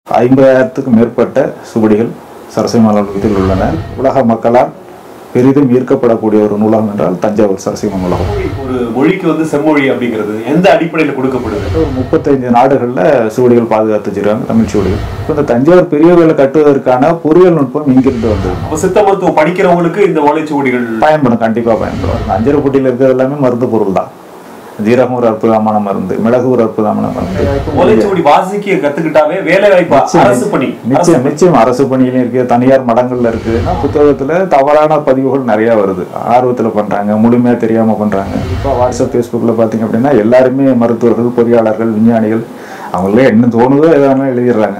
ஐம்பதாயிரத்துக்கும் மேற்பட்ட சுவடிகள் சரஸ்வதி நூலகத்தில் உள்ளன உலக மக்களால் பெரிதும் ஈர்க்கப்படக்கூடிய ஒரு நூலகம் என்றால் தஞ்சாவூர் சரஸ்வதி நூலகம் ஒரு மொழிக்கு வந்து செம்மொழி அப்படிங்கிறது எந்த அடிப்படையில் கொடுக்கப்படுது ஒரு முப்பத்தைந்து நாடுகளில் சுவடிகள் பாதுகாத்து வச்சிருக்காங்க தமிழ் சுவடிகள் இப்போ இந்த தஞ்சாவூர் பெரிய கோயிலை கட்டுவதற்கான பொறியியல் நுட்பம் இங்கிருந்து வந்தது அப்ப சித்த மருத்துவம் படிக்கிறவங்களுக்கு இந்த ஓலைச்சுவடிகள் பயன்படும் கண்டிப்பாக பயன்படும் அஞ்சரை பொட்டியில் இருக்கிறது எல்லாமே மருந்து பொருள் தான் ஜீரகம் ஒரு அற்புதமான மருந்து மிளகு ஒரு அற்புதமான மருந்து ஓலைச்சுவடி வாசிக்க கத்துக்கிட்டாவே வேலை வாய்ப்பு அரசு பணி நிச்சயம் நிச்சயம் அரசு பணியிலும் இருக்கு தனியார் மடங்கள்ல இருக்கு ஆனா புத்தகத்துல தவறான பதிவுகள் நிறைய வருது ஆர்வத்துல பண்றாங்க முழுமையா தெரியாம பண்றாங்க இப்போ வாட்ஸ்அப் ஃபேஸ்புக்ல பாத்தீங்க அப்படின்னா எல்லாருமே மருத்துவர்கள் பொறியாளர்கள் விஞ்ஞானிகள் அவங்களே என்ன தோணுதோ எதாவது எழுதிடுறாங்க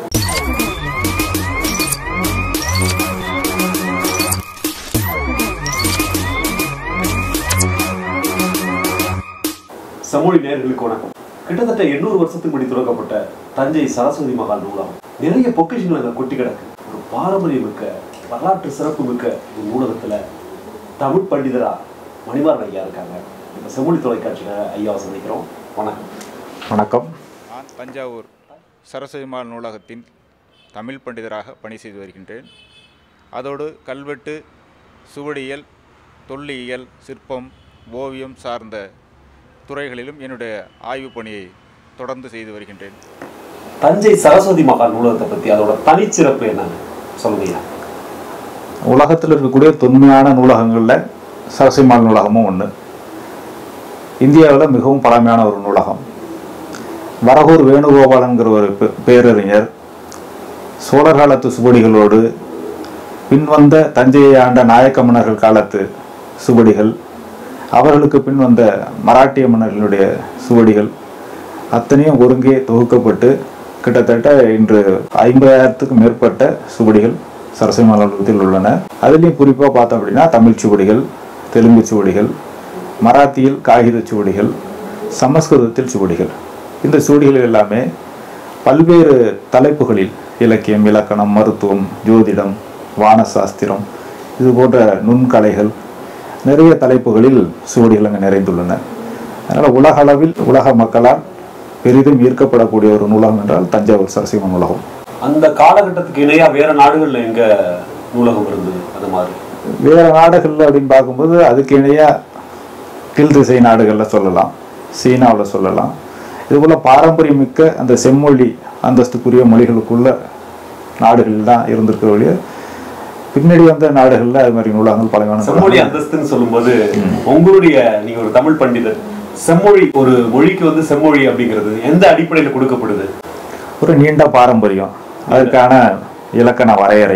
செம்மொழி நேர்களுக்கு வணக்கம் கிட்டத்தட்ட எண்ணூறு வருஷத்துக்கு முன்னாடி துறக்கப்பட்ட தஞ்சை சரஸ்வதி மகால் நூலகம் நிறைய பொக்கிஷங்கள் அங்க கொட்டி கிடக்கு ஒரு பாரம்பரியம் மிக்க வரலாற்று சிறப்பு மிக்க இந்த நூலகத்துல தமிழ் பண்டிதரா மணிமாறன் ஐயா இருக்காங்க இப்ப செம்மொழி தொலைக்காட்சியில ஐயாவை சந்திக்கிறோம் வணக்கம் வணக்கம் நான் தஞ்சாவூர் சரஸ்வதி மால் நூலகத்தின் தமிழ் பண்டிதராக பணி செய்து வருகின்றேன் அதோடு கல்வெட்டு சுவடியியல் தொல்லியல் சிற்பம் ஓவியம் சார்ந்த துறைகளிலும் என்னுடைய ஆய்வுப் பணியை தொடர்ந்து செய்து வருகின்றேன் தஞ்சை சரஸ்வதி மகால் நூலகத்தை பத்தி அதோட தனிச்சிறப்பு என்னன்னு சொல்லுங்க ஐயா உலகத்தில் இருக்கக்கூடிய தொன்மையான நூலகங்கள்ல சரஸ்வதிமால் நூலகமும் ஒன்று இந்தியாவில் மிகவும் பழமையான ஒரு நூலகம் வரகூர் வேணுகோபாலன்கிற ஒரு பெ- பேரறிஞர் சோழர் காலத்து சுவடிகளோடு பின்வந்த தஞ்சையை ஆண்ட நாயக்க மன்னர்கள் காலத்து சுவடிகள் அவர்களுக்கு பின் வந்த மராட்டிய மன்னர்களுடைய சுவடிகள் அத்தனையும் ஒருங்கே தொகுக்கப்பட்டு கிட்டத்தட்ட இன்று ஐம்பதாயிரத்துக்கும் மேற்பட்ட சுவடிகள் சரஸ்வதி மலத்தில் உள்ளன அதுலேயும் குறிப்பாக பார்த்தோம் அப்படின்னா தமிழ் சுவடிகள் தெலுங்கு சுவடிகள் மராத்தியில் காகித சுவடிகள் சமஸ்கிருதத்தில் சுவடிகள் இந்த சுவடிகள் எல்லாமே பல்வேறு தலைப்புகளில் இலக்கியம் இலக்கணம் மருத்துவம் ஜோதிடம் வானசாஸ்திரம் இது போன்ற நுண்கலைகள் நிறைய தலைப்புகளில் சுவடிகள் அங்கே நிறைந்துள்ளன அதனால் உலக அளவில் உலக மக்களால் பெரிதும் ஈர்க்கப்படக்கூடிய ஒரு நூலகம் என்றால் தஞ்சாவூர் சரசிவ நூலகம் அந்த காலகட்டத்துக்கு இணையா வேற நாடுகள்ல எங்க நூலகம் இருந்தது அந்த மாதிரி வேற நாடுகளில் அப்படின்னு பார்க்கும்போது அதுக்கு இணையாக கீழ் திசை நாடுகளில் சொல்லலாம் சீனாவில் சொல்லலாம் இதுபோல் பாரம்பரியமிக்க அந்த செம்மொழி அந்தஸ்துக்குரிய மொழிகளுக்குள்ள நாடுகளில் தான் இருந்திருக்கிற வழிய பின்னாடி வந்த நாடுகளில் அது மாதிரி நூலகங்கள் பழமையான செம்மொழி நூலகங்கள். அந்தஸ்துன்னு சொல்லும்போது உங்களுடைய நீங்க ஒரு தமிழ் பண்டிதர் செம்மொழி ஒரு மொழிக்கு வந்து செம்மொழி அப்படிங்கிறது எந்த அடிப்படையில் கொடுக்கப்படுது ஒரு நீண்ட பாரம்பரியம் அதற்கான இலக்கண வரையறை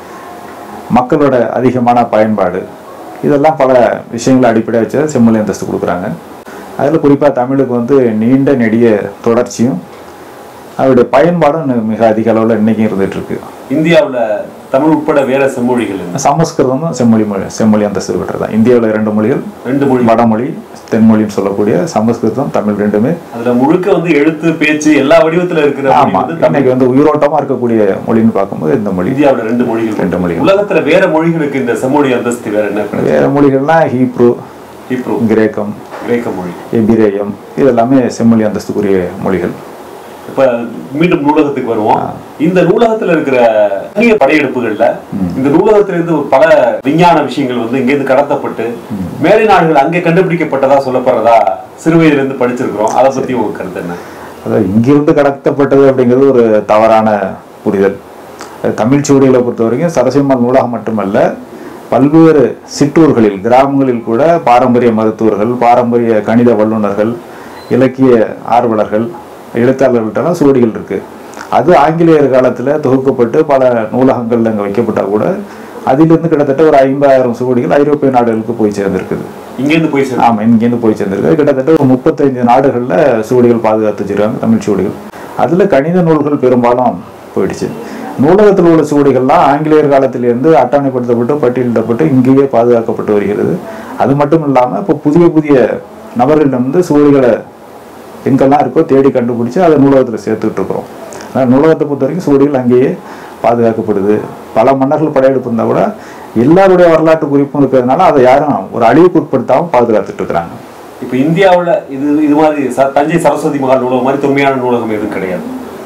மக்களோட அதிகமான பயன்பாடு இதெல்லாம் பல விஷயங்களை அடிப்படையாக வச்சு செம்மொழி அந்தஸ்து கொடுக்குறாங்க அதில் குறிப்பாக தமிழுக்கு வந்து நீண்ட நெடிய தொடர்ச்சியும் அதோடைய பயன்பாடும் இன்னும் மிக அதிக அளவில் இன்னைக்கும் இருந்துட்டு இருக்கு இந்தியாவுல தமிழ் உட்பட வேற செம்மொழிகள் என்ன? சமஸ்கிருதமும் செம்மொழி மொழி செம்மொழி அந்தஸ்து பெற்றது தான் இந்தியாவில் இரண்டு மொழிகள் ரெண்டு மொழி வடமொழி தென்மொழின்னு சொல்லக்கூடிய சமஸ்கிருதம் தமிழ் ரெண்டுமே அதுல முழுக்க வந்து எழுத்து பேச்சு எல்லா வடிவத்துல இருக்கிற மொழி ஆமா வந்து தமிழ் இன்னைக்கு வந்து உயிரோட்டமா இருக்கக்கூடிய மொழின்னு பார்க்கும்போது இந்த மொழி இந்தியாவுல ரெண்டு மொழிகள் ரெண்டு மொழிகள். உலகத்துல வேற மொழிகளுக்கு இந்த செம்மொழி அந்தஸ்து வேற என்ன இருக்கு? வேற மொழிகள்லாம் ஹீப்ரு ஹீப்ரு கிரேக்கம் கிரேக்க மொழி எபிரேயம் இதெல்லாமே செம்மொழி அந்தஸ்துக்குரிய மொழிகள் இப்ப மீண்டும் நூலகத்துக்கு வருவோம் இந்த நூலகத்துல இருக்கிற அந்நிய படையெடுப்புகள்ல இந்த நூலகத்துல இருந்து பல விஞ்ஞான விஷயங்கள் வந்து இங்க இருந்து கடத்தப்பட்டு மேலை நாடுகள் அங்கே கண்டுபிடிக்கப்பட்டதா சொல்லப்படுறதா சிறு வயதுல இருந்து படிச்சிருக்கிறோம் அதை பத்தி உங்க கருத்து என்ன அதாவது இங்கிருந்து கடத்தப்பட்டது அப்படிங்கிறது ஒரு தவறான புரிதல் அது தமிழ் சுவடிகளை பொறுத்த வரைக்கும் சரசிம்மாள் நூலகம் மட்டுமல்ல பல்வேறு சிற்றூர்களில் கிராமங்களில் கூட பாரம்பரிய மருத்துவர்கள் பாரம்பரிய கணித வல்லுநர்கள் இலக்கிய ஆர்வலர்கள் எழுத்தாளர்கள்ட்டெல்லாம் சுவடிகள் இருக்கு அது ஆங்கிலேயர் காலத்தில் தொகுக்கப்பட்டு பல நூலகங்கள்ல அங்கே வைக்கப்பட்டா கூட அதிலிருந்து கிட்டத்தட்ட ஒரு ஐம்பதாயிரம் சுவடிகள் ஐரோப்பிய நாடுகளுக்கு போய் சேர்ந்திருக்குது இங்க இருந்து போய் சேரும் ஆமா இங்கேருந்து போய் சேர்ந்திருக்கு கிட்டத்தட்ட ஒரு முப்பத்தைந்து நாடுகளில் சுவடிகள் பாதுகாத்து வச்சிருக்காங்க தமிழ் சுவடிகள் அதுல கணித நூல்கள் பெரும்பாலும் போயிடுச்சு நூலகத்தில் உள்ள சுவடிகள்லாம் ஆங்கிலேயர் காலத்திலிருந்து அட்டவணைப்படுத்தப்பட்டு பட்டியலிடப்பட்டு இங்கேயே பாதுகாக்கப்பட்டு வருகிறது அது மட்டும் இல்லாம இப்போ புதிய புதிய நபர்களிடம் வந்து சுவடிகளை எங்கெல்லாம் இருக்கோ தேடி கண்டுபிடிச்சு அதை நூலகத்தில் சேர்த்துக்கிட்டு இருக்கிறோம் அதனால் நூலகத்தை பொறுத்த வரைக்கும் சுவடிகள் அங்கேயே பாதுகாக்கப்படுது பல மன்னர்கள் படையெடுப்பு இருந்தால் கூட எல்லாருடைய வரலாற்று குறிப்பும் இருக்கிறதுனால அதை யாரும் ஒரு அழிவுக்கு உட்படுத்தாமல் பாதுகாத்துட்டு இருக்கிறாங்க இப்ப இந்தியாவுல இது இது மாதிரி ச- தஞ்சை சரஸ்வதி மகால் நூலகம் மாதிரி தொன்மையான நூலகம் எதுவும் கிடையாது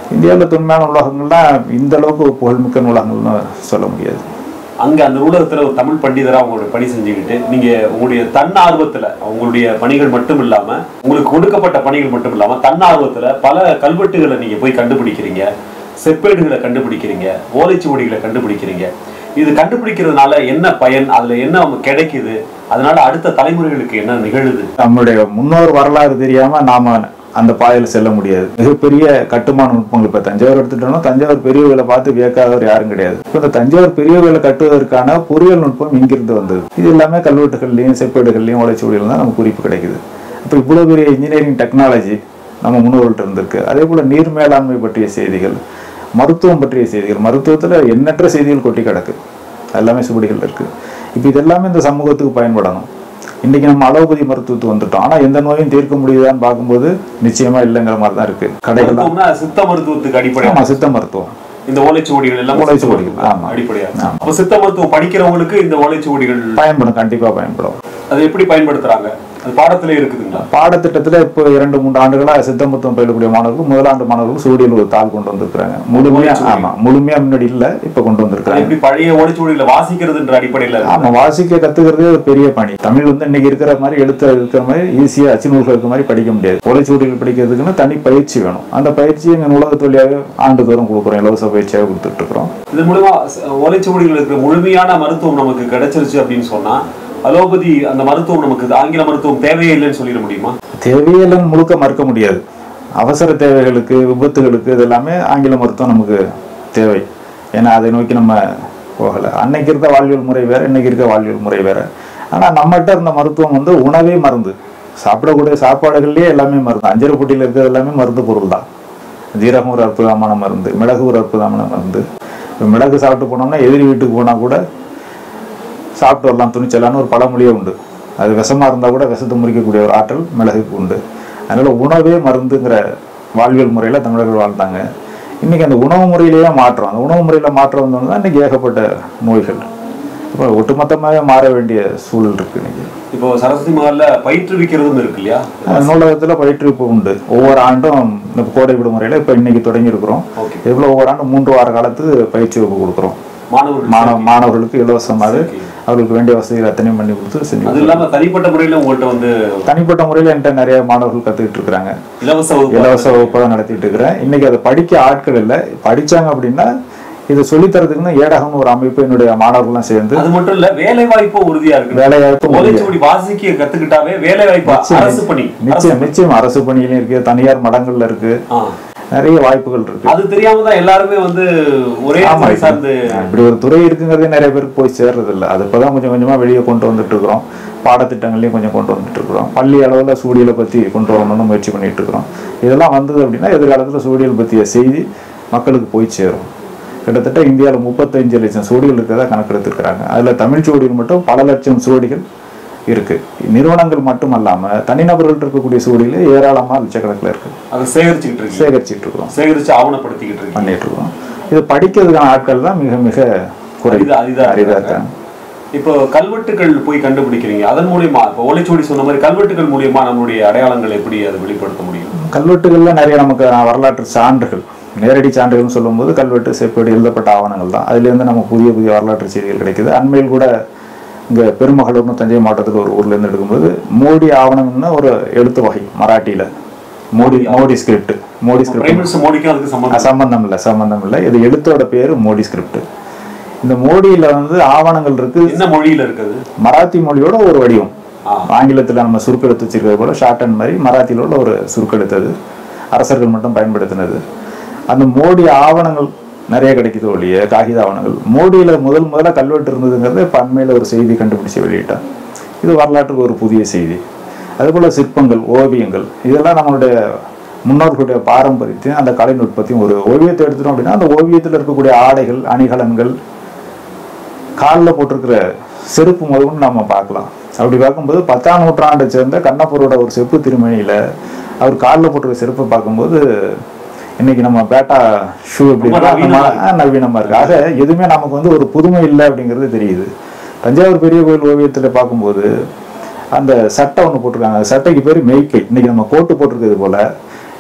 இந்தியாவில் தொன்மையான நூலகங்கள்லாம் இந்த அளவுக்கு புகழ்மிக்க நூலகங்கள்னு சொல்ல முடியாது அங்க அந்த நூலகத்துல ஒரு தமிழ் பண்டிதரா உங்களுடைய பணி செஞ்சுக்கிட்டு நீங்க உங்களுடைய தன்னார்வத்துல உங்களுடைய பணிகள் மட்டும் இல்லாம உங்களுக்கு கொடுக்கப்பட்ட பணிகள் மட்டும் இல்லாம தன்னார்வத்துல பல கல்வெட்டுகளை நீங்க போய் கண்டுபிடிக்கிறீங்க செப்பேடுகளை கண்டுபிடிக்கிறீங்க ஓலைச்சுவடிகளை கண்டுபிடிக்கிறீங்க இது கண்டுபிடிக்கிறதுனால என்ன பயன் அதுல என்ன அவங்க கிடைக்குது அதனால அடுத்த தலைமுறைகளுக்கு என்ன நிகழுது நம்முடைய முன்னோர் வரலாறு தெரியாம நாம அந்த பாதையில் செல்ல முடியாது மிகப்பெரிய கட்டுமான நுட்பங்கள் இப்ப தஞ்சாவூர் எடுத்துட்டோம்னா தஞ்சாவூர் பெரியவர்களை பார்த்து வியக்காதவர் யாரும் கிடையாது இப்ப இந்த தஞ்சாவூர் பெரியவர்களை கட்டுவதற்கான பொறியியல் நுட்பம் இங்கிருந்து வந்தது இது எல்லாமே கல்வெட்டுகள்லையும் செப்பேடுகள்லையும் ஓலைச்சுவடியிலும் தான் நமக்கு குறிப்பு கிடைக்குது அப்ப இவ்வளவு பெரிய இன்ஜினியரிங் டெக்னாலஜி நம்ம முன்னோர்கள்ட்ட இருந்திருக்கு அதே போல நீர் மேலாண்மை பற்றிய செய்திகள் மருத்துவம் பற்றிய செய்திகள் மருத்துவத்துல எண்ணற்ற செய்திகள் கொட்டி கிடக்கு எல்லாமே சுவடிகள் இருக்கு இப்போ இதெல்லாமே இந்த சமூகத்துக்கு பயன்படணும் இன்னைக்கு நம்ம அலோபதி மருத்துவத்துக்கு வந்துட்டோம் ஆனா எந்த நோயும் தீர்க்க முடியுதான்னு பார்க்கும்போது நிச்சயமா இல்லைங்கிற மாதிரி தான் இருக்கு கடைகள் மருத்துவம்னா சித்த மருத்துவத்துக்கு அடிப்படை ஆமா சித்த மருத்துவம் இந்த ஓலைச்சுவடிகள் எல்லாம் ஓலைச்சுவடிகள், ஆமா. அடிப்படையா ஆமா. அப்ப சித்த மருத்துவம் படிக்கிறவங்களுக்கு இந்த ஓலைச்சுவடிகள் பயன்படும் கண்டிப்பா பயன்படும் அதை எப்படி பயன்படுத்துறாங்க அது பாடத்திலே இருக்குதுங்களா பாடத்திட்டத்துல இப்போ இரண்டு மூன்று ஆண்டுகளா சித்த மருத்துவம் பயிலக்கூடிய மாணவர்கள் முதலாண்டு மாணவர்கள் சூடியில் ஒரு தாள் கொண்டு வந்திருக்கிறாங்க முழுமையா ஓலைச்சுவடி. ஆமா முழுமையா முன்னாடி இல்ல இப்ப கொண்டு அது வந்திருக்கிறாங்க எப்படி பழைய ஓலைச்சுவடிகளை வாசிக்கிறதுன்ற அடிப்படையில இருக்கு. ஆமா வாசிக்க கத்துக்கிறதே ஒரு பெரிய பணி தமிழ் வந்து இன்னைக்கு இருக்கிற மாதிரி எழுத்து இருக்கிற மாதிரி ஈஸியா அச்சு நூல்கள் இருக்கிற மாதிரி படிக்க முடியாது ஓலைச்சுவடிகள் படிக்கிறதுக்குன்னு தனி பயிற்சி வேணும் அந்த பயிற்சி எங்க நூலகத்து வழியாக ஆண்டுதோறும் கொடுக்குறோம் இலவச பயிற்சியாக கொடுத்துட்டு இருக்கிறோம் இது மூலமா ச- ஓலைச்சுவடிகள் இருக்கிற முழுமையான மருத்துவம் நமக்கு கிடைச்சிருச்சு அப்படின்னு சொன்னா அலோபதி அந்த மருத்துவம் நமக்கு ஆங்கில மருத்துவம் தேவையே இல்லைன்னு சொல்லிட முடியுமா தேவையெல்லாம் முழுக்க மறுக்க முடியாது அவசர தேவைகளுக்கு விபத்துகளுக்கு இதெல்லாமே ஆங்கில மருத்துவம் நமக்கு தேவை ஏன்னா அதை நோக்கி நம்ம போகலை அன்னைக்கு இருக்க வாழ்வியல் முறை வேற இன்னைக்கு இருக்க வாழ்வியல் முறை வேற ஆனால் நம்மகிட்ட இருந்த மருத்துவம் வந்து உணவே மருந்து சாப்பிடக்கூடிய சாப்பாடுகள்லேயே எல்லாமே மருந்து அஞ்சரை பொட்டியில் இருக்கிறது எல்லாமே மருந்து பொருள் தான் ஜீரகம் ஒரு அற்புதமான மருந்து மிளகு ஒரு அற்புதமான மருந்து இப்ப மிளகு சாப்பிட்டு போனோம்னா எதிரி வீட்டுக்கு போனால் கூட சாப்பிட்டு வரலாம் துணிச்சலான்னு ஒரு பழமொழியே உண்டு அது விஷமா இருந்தால் கூட விஷத்தை முறிக்கக்கூடிய ஒரு ஆற்றல் மிளகுக்கு உண்டு அதனால உணவே மருந்துங்கிற வாழ்வியல் முறையில் தமிழர்கள் வாழ்ந்தாங்க இன்னைக்கு அந்த உணவு முறையிலேயே மாற்றம் அந்த உணவு முறையில் மாற்றம் வந்தோம்னா இன்னைக்கு ஏகப்பட்ட நோய்கள் இப்போ ஒட்டுமொத்தமாகவே மாற வேண்டிய சூழல் இருக்கு இன்னைக்கு இப்போ சரஸ்வதி மகால்ல பயிற்றுவிக்கிறதும் இருக்கு இல்லையா அந்த நூலகத்தில் பயிற்றுவிப்பு உண்டு ஒவ்வொரு ஆண்டும் இந்த கோடை விடுமுறையில் இப்போ இன்னைக்கு தொடங்கி இருக்கிறோம் ஓகே இவ்வளோ ஒவ்வொரு ஆண்டும் மூன்று வார காலத்துக்கு பயிற்சி வகுப்பு கொடுக்குறோம் மாணவர்கள் மாணவ மாணவர்களுக்கு இலவசமாக சரி. அவர்களுக்கு வேண்டிய வசதிகள் அத்தனையும் பண்ணி கொடுத்து செஞ்சு அது இல்லாம தனிப்பட்ட முறையில உங்கள்கிட்ட வந்து தனிப்பட்ட முறையில் என்கிட்ட நிறைய மாணவர்கள் கத்துக்கிட்டு இருக்கிறாங்க இலவச வகுப்பு இலவச வகுப்பாக நடத்திட்டு இருக்கிறேன் இன்னைக்கு அதை படிக்க ஆட்கள் இல்லை படிச்சாங்க அப்படின்னா இது சொல்லித்தரதுக்குன்னு ஏடகம்னு ஒரு அமைப்பு என்னுடைய மாணவர்கள்லாம் சேர்ந்து அது மட்டும் இல்ல வேலை வாய்ப்பும் உறுதியா இருக்கு வேலைவாய்ப்பு உறுதியா- ஓலைச்சுவடி வாசிக்க கத்துக்கிட்டாவே வேலை வாய்ப்பு நிச்சயம், அரசு பணி நிச்சயம் நிச்சயம் அரசு பணியிலும் இருக்கு தனியார் மடங்கள்ல இருக்கு ஆ. நிறைய வாய்ப்புகள் இருக்கு அது தெரியாம தான் எல்லாருமே வந்து ஒரே ஆமா துறை சார்ந்து இப்படி ஒரு துறை இருக்குங்கிறதே நிறைய பேருக்கு போய் சேர்றது இல்லை அது இப்பதான் கொஞ்சம் கொஞ்சமா வெளியே கொண்டு வந்துட்டு இருக்கிறோம் பாடத்திட்டங்களையும் கொஞ்சம் கொண்டு வந்துட்டு இருக்கிறோம் பள்ளி அளவுல சூழியலை பத்தி கொண்டு வரணும்னு முயற்சி பண்ணிட்டு இருக்கிறோம் இதெல்லாம் வந்தது அப்படின்னா எதிர்காலத்துல சூழியல் பற்றிய செய்தி மக்களுக்கு போய் சேரும் கிட்டத்தட்ட இந்தியாவில் முப்பத்தஞ்சு லட்சம் சுவடிகள் இருக்கிறதா கணக்கெடுத்திருக்கிறாங்க அதுல தமிழ் சுவடிகள் மட்டும் பல லட்சம் சுவடிகள் இருக்கு நிறுவனங்கள் மட்டும் அல்லாம தனிநபர்கள் இருக்கக்கூடிய சுவடிகளே ஏராளமா லட்சக்கணக்கில் இருக்கு அதை சேகரிச்சுக்கிட்டு இருக்கு சேகரிச்சுட்டு இருக்கிறோம் சேகரிச்சு ஆவணப்படுத்திக்கிட்டு இருக்கு பண்ணிட்டு இருக்கோம் இது படிக்கிறதுக்கான ஆட்கள் தான் மிக மிக குறைவு அரிதா- அரிதா அரிதா இருக்காங்க. இருக்காங்க இப்போ கல்வெட்டுகள் போய் கண்டுபிடிக்கிறீங்க அதன் மூலியமா இப்போ ஓலைச்சுவடி சொன்ன மாதிரி கல்வெட்டுகள் மூலியமா நம்மளுடைய அடையாளங்கள் எப்படி அதை வெளிப்படுத்த முடியும் கல்வெட்டுகள்ல நிறைய நமக்கு வரலாற்று சான்றுகள் நேரடி சான்றுகள்னு சொல்லும்போது கல்வெட்டு செப்பேடு எழுதப்பட்ட ஆவணங்கள் தான் அதுலேருந்து நமக்கு புதிய புதிய வரலாற்று செய்திகள் கிடைக்குது அண்மையில் கூட இங்கே பெருமகளூர்னு தஞ்சை மாவட்டத்தில் ஒரு ஊர்ல இருந்து எடுக்கும்போது மோடி ஆவணம்னு ஒரு எழுத்து வகை மராட்டியில Modi Modi script Modi prime script minister மோடிக்கும் அதுக்கு சம்பந்தம் சம்பந்தம் இல்லை சம்பந்தம் இல்லை இது எழுத்தோட பேரு மோடி ஸ்கிரிப்ட் இந்த மோடியில வந்து ஆவணங்கள் இருக்கு என்ன மொழியில இருக்குது மராத்தி மொழியோட ஒரு வடிவம் ஆ. ஆங்கிலத்தில் நம்ம சுருக்கெழுத்து வச்சிருக்கிறது போல ஷார்ட் அண்ட் மாதிரி மராத்தியில் உள்ள ஒரு சுருக்கெழுத்து அது அரசர்கள் மட்டும் பயன்படுத்தினது அந்த மோடி ஆவணங்கள் நிறைய கிடைக்குது ஒழிய காகித ஆவணங்கள் மோடியில முதல் முதல்ல கல்வெட்டு இருந்ததுங்கிறது இப்போ அண்மையில் ஒரு செய்தி கண்டுபிடிச்சு வெளியிட்டான் இது வரலாற்றுக்கு ஒரு புதிய செய்தி அதுபோல சிற்பங்கள் ஓவியங்கள் இதெல்லாம் நம்மளுடைய முன்னோர்களுடைய பாரம்பரியத்தையும் அந்த கலைநுட்பத்தையும் ஒரு ஓவியத்தை எடுத்துட்டோம் அப்படின்னா அந்த ஓவியத்தில் இருக்கக்கூடிய ஆடைகள் அணிகலன்கள் காலில் போட்டிருக்கிற செருப்பு முதல்கொண்டு நம்ம பார்க்கலாம் அப்படி பார்க்கும்போது பத்தாம் நூற்றாண்டை சேர்ந்த கண்ணப்பரோட ஒரு செப்பு திருமணியில அவர் காலில் போட்டிருக்க செருப்பை பார்க்கும்போது இன்னைக்கு நம்ம பேட்டா ஷூ ரொம்ப அப்படின்னா நவீனமா ஆ, நவீனமா இருக்கு ஆக எதுவுமே நமக்கு வந்து ஒரு புதுமை இல்லை அப்படிங்கிறது தெரியுது தஞ்சாவூர் பெரிய கோயில் ஓவியத்தில் பார்க்கும்போது அந்த சட்டை ஒன்று போட்டிருக்காங்க அந்த சட்டைக்கு பேர் மெய்க்கை இன்னைக்கு நம்ம கோட்டு போட்டிருக்கிறது போல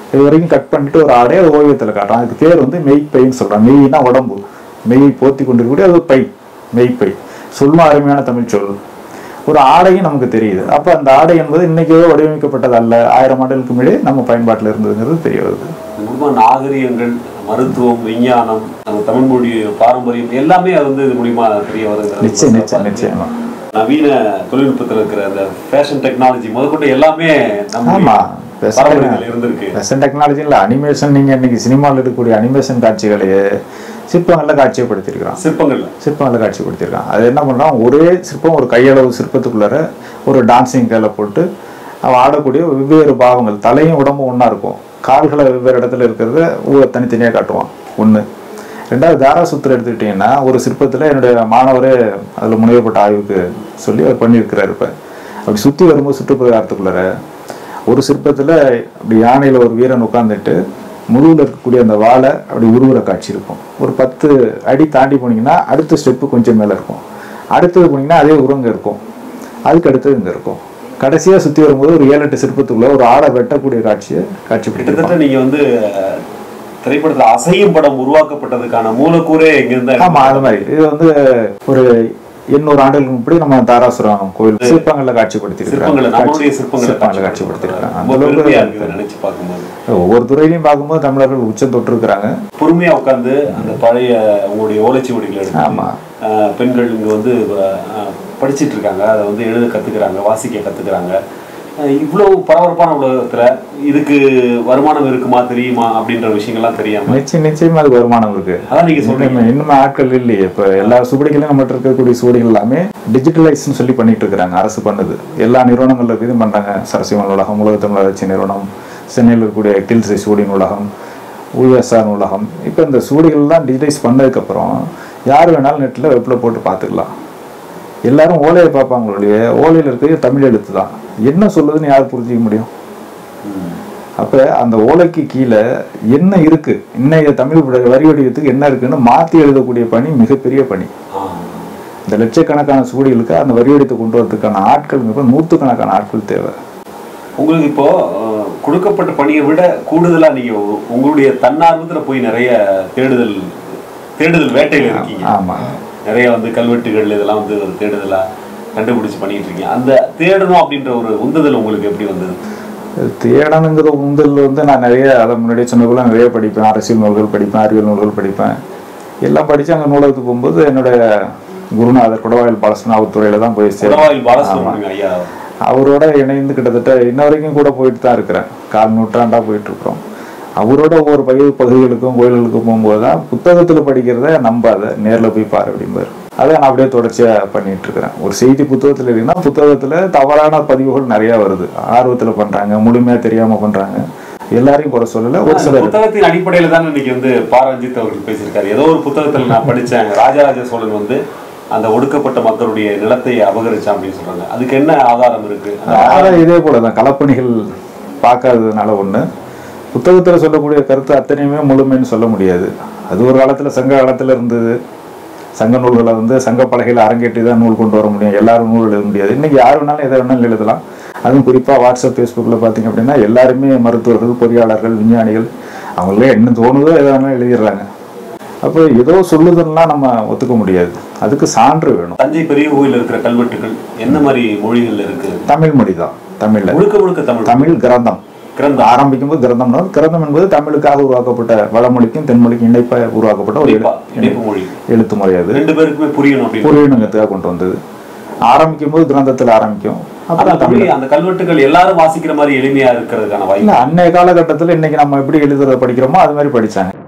இது வரைக்கும் கட் பண்ணிட்டு ஒரு ஆடை அது ஓவியத்தில் காட்டுறான் அதுக்கு பேர் வந்து மெய்ப்பைன்னு சொல்றான் மெய்னா உடம்பு மெய் போத்தி கொண்டிருக்கக்கூடிய அது பை மெய்ப்பை சொல்லும் அருமையான தமிழ் சொல் ஒரு ஆடையும் நமக்கு தெரியுது அப்ப அந்த ஆடை என்பது இன்னைக்கோ வடிவமைக்கப்பட்டது அல்ல ஆயிரம் ஆண்டுகளுக்கு முன்னாடி நம்ம பயன்பாட்டில் இருந்ததுங்கிறது தெரிய வருது மூலமா நாகரிகங்கள் மருத்துவம் விஞ்ஞானம் நம்ம தமிழ் மொழி பாரம்பரியம் எல்லாமே அது வந்து இது மூலியமா தெரிய வருங்கிறது நிச்சயம் நிச்சயம் நிச்சயமா நவீன தொழில்நுட்பத்தில் இருக்கிற அந்த ஃபேஷன் டெக்னாலஜி முதற்கொண்டு எல்லாமே நம்ம ஆமா பாரம்பரியத்தில் இருந்திருக்கு ஃபேஷன் டெக்னாலஜி இல்லை அனிமேஷன் நீங்க இன்னைக்கு சினிமாவில் இருக்கக்கூடிய அனிமேஷன் காட்சிகளையே சிற்பங்கள்ல காட்சியப்படுத்தியிருக்கிறான் சிற்பங்கள்ல சிற்பங்களை காட்சிப்படுத்தியிருக்கான் அது என்ன பண்ணுறான் ஒரே சிற்பம் ஒரு கையளவு சிற்பத்துக்குள்ளார ஒரு டான்சிங் கையில் போட்டு அவன் ஆடக்கூடிய வெவ்வேறு பாவங்கள் தலையும் உடம்பும் ஒன்றா இருக்கும் கால்களை வெவ்வேறு இடத்துல இருக்கிறத ஊ தனித்தனியாக காட்டுவான் ஒன்று ரெண்டாவது தாராசுத்திரம் எடுத்துக்கிட்டிங்கன்னா ஒரு சிற்பத்தில் என்னுடைய மாணவரே அதில் முனைவப்பட்ட ஆய்வுக்கு சொல்லி அவர் பண்ணியிருக்கிறாரு இப்போ அப்படி சுற்றி வரும்போது சுற்றுப்பிரகாரத்துக்குள்ளார ஒரு சிற்பத்தில் அப்படி யானையில் ஒரு வீரன் உட்காந்துட்டு முதுகில் இருக்கக்கூடிய அந்த வாழை அப்படி உருவுற காட்சி இருக்கும் ஒரு பத்து அடி தாண்டி போனீங்கன்னா அடுத்த ஸ்டெப்பு கொஞ்சம் மேலே இருக்கும் அடுத்தது போனீங்கன்னா அதே உருவங்க இருக்கும் அதுக்கு அடுத்தது இங்கே இருக்கும் கடைசியாக சுற்றி வரும்போது ஒரு ஏழு எட்டு சிற்பத்துக்குள்ள ஒரு ஆடை வெட்டக்கூடிய காட்சியை காட்சி கிட்டத்தட்ட நீங்க வந்து அஹ், திரைப்படத்துல அசையும் படம் உருவாக்கப்பட்டதுக்கான மூலக்கூறே இங்க இருந்தா ஆமா அது மாதிரி இது வந்து ஒரு எண்ணூறு ஆண்டுகளுக்கு முன்னாடி நம்ம தாராசுரம் கோயில் சிற்பங்களை சிற்பங்களை நம்மளுடைய சிற்பங்களை சிற்பங்களை காட்சிப்படுத்திருக்காங்க அந்த ரொம்ப அளவுக்கு பெருமையா இருக்குது நினைச்சு பார்க்கும்போது ஒவ்வொரு துறையிலையும் பார்க்கும்போது தமிழர்கள் உச்சம் தொட்டிருக்கிறாங்க பொறுமையா உட்கார்ந்து அந்த பழைய உங்களுடைய ஓலைச்சுவடிகளை எடுத்து ஆமா. அஹ், பெண்கள் இங்க வந்து அஹ், படிச்சிட்டு இருக்காங்க அதை வந்து எழுத கத்துக்கிறாங்க வாசிக்க கத்துக்கிறாங்க அஹ், இவ்வளவு பரபரப்பான உலகத்துல இதுக்கு வருமானம் இருக்குமா தெரியுமா அப்படின்ற விஷயங்கள்லாம் தெரியாம நிச்சயம் நிச்சயமா அதுக்கு வருமானம் இருக்கு அதான் நீங்க சொல்றீங்க இன்னும் இன்னுமே ஆட்கள் இல்லையே இப்ப எல்லா சுவடிகளையும் நம்மகிட்ட இருக்கக்கூடிய சுவடிகள் எல்லாமே டிஜிட்டலைஸ்னு சொல்லி பண்ணிட்டு இருக்கிறாங்க அரசு பண்ணுது எல்லா நிறுவனங்கள்ல இதுவும் பண்றாங்க சரசிவ நூலகம் உலக தமிழ் வளர்ச்சி நிறுவனம் சென்னையில் இருக்கக்கூடிய கில்சை சூடி நூலகம் யூஎஸ்ஆர் நூலகம் இப்போ இந்த சுவடிகள்லாம் டிஜிட்டைஸ் பண்ணதுக்கப்புறம் யார் வேணாலும் நெட்டில் வெப்பில் போட்டு பார்த்துக்கலாம் எல்லாரும் ஓலையை பார்ப்பாங்களுடைய ஓலையில் இருக்கிறது தமிழ் எழுத்து தான் என்ன சொல்லுதுன்னு யார் புரிஞ்சிக்க முடியும் அப்ப அந்த ஓலைக்கு கீழே என்ன இருக்கு இன்னைய தமிழ் வடி- வரி வடிவத்துக்கு என்ன இருக்குன்னு மாத்தி எழுதக்கூடிய பணி மிகப்பெரிய பணி ஆஹ். இந்த லட்சக்கணக்கான சூடிகளுக்கு அந்த வரி வடிவத்தை கொண்டு வரதுக்கான ஆட்கள் மிக நூற்றுக்கணக்கான ஆட்கள் தேவை உங்களுக்கு இப்போ அஹ், கொடுக்கப்பட்ட பணியை விட கூடுதலா நீங்க உ- உங்களுடைய தன்னார்வத்துல போய் நிறைய தேடுதல் தேடுதல் வேட்டையில இருக்கீங்க ஆமா நிறைய வந்து கல்வெட்டுகள் இதெல்லாம் வந்து ஒரு தேடுதலா கண்டுபிடிச்சு பண்ணிட்டு இருக்கீங்க அந்த தேடணும் அப்படின்ற ஒரு உந்துதல் உங்களுக்கு எப்படி வந்தது தேடணுங்கிற உந்தல் வந்து நான் நிறைய அதை முன்னாடியே சொன்னதுல நிறைய படிப்பேன் அரசியல் நூல்கள் படிப்பேன் அறிவியல் நூல்கள் படிப்பேன் எல்லாம் படிச்சு அங்கே நூலகத்துக்கு போகும்போது என்னுடைய குருநாதர் குடவாயில் பாலசன் அவர் துறையில தான் போய் சேர்ந்தேன் உடவாயில் பாலசுப்ரமணியம் ஐயா அவரோட இணைந்து கிட்டத்தட்ட இன்ன வரைக்கும் கூட போயிட்டு தான் இருக்கிறேன் கால் நூற்றாண்டா போயிட்டு இருக்கிறோம் அவரோட ஒவ்வொரு பகுதி பகுதிகளுக்கும் கோயில்களுக்கும் போகும்போது தான் புத்தகத்தில் படிக்கிறத நம்பாத நேரில் போய் பாரு அப்படிம்பாரு அதை நான் அப்படியே தொடர்ச்சியா பண்ணிட்டு இருக்கிறேன் ஒரு செய்தி புத்தகத்தில் இருக்குன்னா புத்தகத்துல தவறான பதிவுகள் நிறைய வருது ஆர்வத்துல பண்றாங்க முழுமையா தெரியாம பண்றாங்க எல்லாரையும் குறை சொல்லல ஒரு அந்த சிலர் புத்தகத்தின் அடிப்படையில தான் இன்னைக்கு வந்து பா ரஞ்சித் அவர்கள் பேசியிருக்காரு ஏதோ ஒரு புத்தகத்துல நான் படிச்சேன் ராஜராஜ சோழன் வந்து அந்த ஒடுக்கப்பட்ட மக்களுடைய நிலத்தை அபகரிச்சான் அப்படின்னு சொல்றாங்க அதுக்கு என்ன ஆதாரம் இருக்கு ஆனா இதே போல தான் களப்பணிகள் பார்க்காததுனால ஒண்ணு புத்தகத்துல சொல்லக்கூடிய கருத்து அத்தனையுமே முழுமைன்னு சொல்ல முடியாது அது ஒரு காலத்துல சங்க காலத்துல இருந்தது சங்க நூல்களை வந்து சங்க பலகையில் அரங்கேற்றி தான் நூல் கொண்டு வர முடியும் எல்லாரும் நூல் எழுத முடியாது இன்னைக்கு யார் வேணாலும் எதை வேணாலும் எழுதலாம் அதுவும் குறிப்பா வாட்ஸ்அப் ஃபேஸ்புக்கில் பார்த்தீங்க அப்படின்னா எல்லாருமே மருத்துவர்கள் பொறியாளர்கள் விஞ்ஞானிகள் அவங்களே என்ன தோணுதோ எதை வேணாலும் எழுதிடுறாங்க அப்போ ஏதோ சொல்லுதுன்னா நம்ம ஒத்துக்க முடியாது அதுக்கு சான்று வேணும் தஞ்சை பெரிய கோயில் இருக்கிற கல்வெட்டுகள் என்ன மாதிரி மொழிகள்ல இருக்கு தமிழ் மொழி தான் தமிழ்ல முழுக்க முழுக்க தமிழ் தமிழ் கிரந்தம் கிரந்தம் ஆரம்பிக்கும்போது கிரந்தம்னா கிரந்தம் என்பது தமிழுக்காக உருவாக்கப்பட்ட வடமொழிக்கும் தென்மொழிக்கும் இணைப்பாக உருவாக்கப்பட்ட ஒரு இணைப்பா, எழு- இணைப்பு மொழி எழுத்து முறை அது ரெண்டு பேருக்குமே புரியணும் அப்படின்னு புரியணுங்கிறதுக்காக கொண்டு வந்தது ஆரம்பிக்கும் போது கிரந்தத்தில் ஆரம்பிக்கும் அந்த அப்புறம் தமிழ் மொழி அந்த கல்வெட்டுகள் எல்லாரும் வாசிக்கிற மாதிரி எளிமையா இருக்கிறதுக்கான வாய்ப்பு இல்ல அன்னைய காலகட்டத்தில் இன்னைக்கு நம்ம எப்படி எழுதுறத படிக்கிறோமோ அது மாதிரி படிச்சாங்க